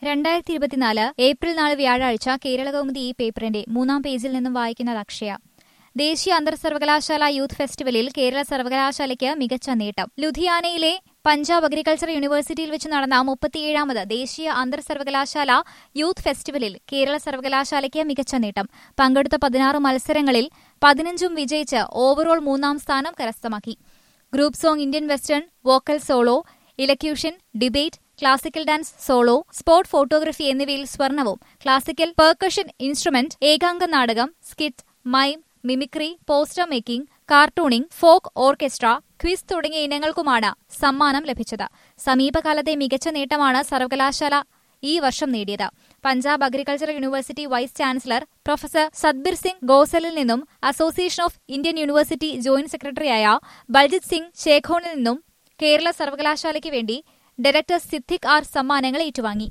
രണ്ടായിരത്തി ഇരുപത്തിനാല് ഏപ്രിൽ നാല് വ്യാഴാഴ്ച കേരളകൗമുദി ഈ പേപ്പറിന്റെ മൂന്നാം പേജിൽ നിന്നും വായിക്കുന്നത് അക്ഷയ ദേശീയ അന്തർ സർവകലാശാല യൂത്ത് ഫെസ്റ്റിവലിൽ കേരള സർവകലാശാലയ്ക്ക് മികച്ച നേട്ടം ലുധിയാനയിലെ പഞ്ചാബ് അഗ്രികൾച്ചർ യൂണിവേഴ്സിറ്റിയിൽ വെച്ച് നടന്ന മുപ്പത്തിയേഴാമത് ദേശീയ അന്തർ സർവകലാശാല യൂത്ത് ഫെസ്റ്റിവലിൽ കേരള സർവകലാശാലയ്ക്ക് മികച്ച നേട്ടം പങ്കെടുത്ത പതിനാറ് മത്സരങ്ങളിൽ പതിനഞ്ചും വിജയിച്ച് ഓവറോൾ മൂന്നാം സ്ഥാനം കരസ്ഥമാക്കി group song Indian western vocal solo elocution debate classical dance solo sport photography എന്നിവയിൽ സ്വർണവും ക്ലാസിക്കൽ പെർക്കഷൻ ഇൻസ്ട്രുമെന്റ് ഏകാംഗ നാടകം skit mime mimicry poster making cartooning folk orchestra quiz തുടങ്ങിയ ഇനങ്ങൾക്കുമാണ് സമ്മാനം ലഭിച്ചത് സമീപകാലത്തെ മികച്ച നേട്ടമാണ് സർവകലാശാല ഈ വർഷം നേടിയത് Punjab agriculture university vice chancellor professor Sadbir Singh ഗോസലിൽ നിന്നും association of Indian university joint സെക്രട്ടറിയായ ബൽജിത് സിംഗ് ഷേഖോണിൽ നിന്നും കേരള സർവകലാശാലയ്ക്ക് വേണ്ടി ഡയറക്ടർ സിദ്ദിഖ് ആർ സമ്മാനങ്ങൾ ഏറ്റുവാങ്ങി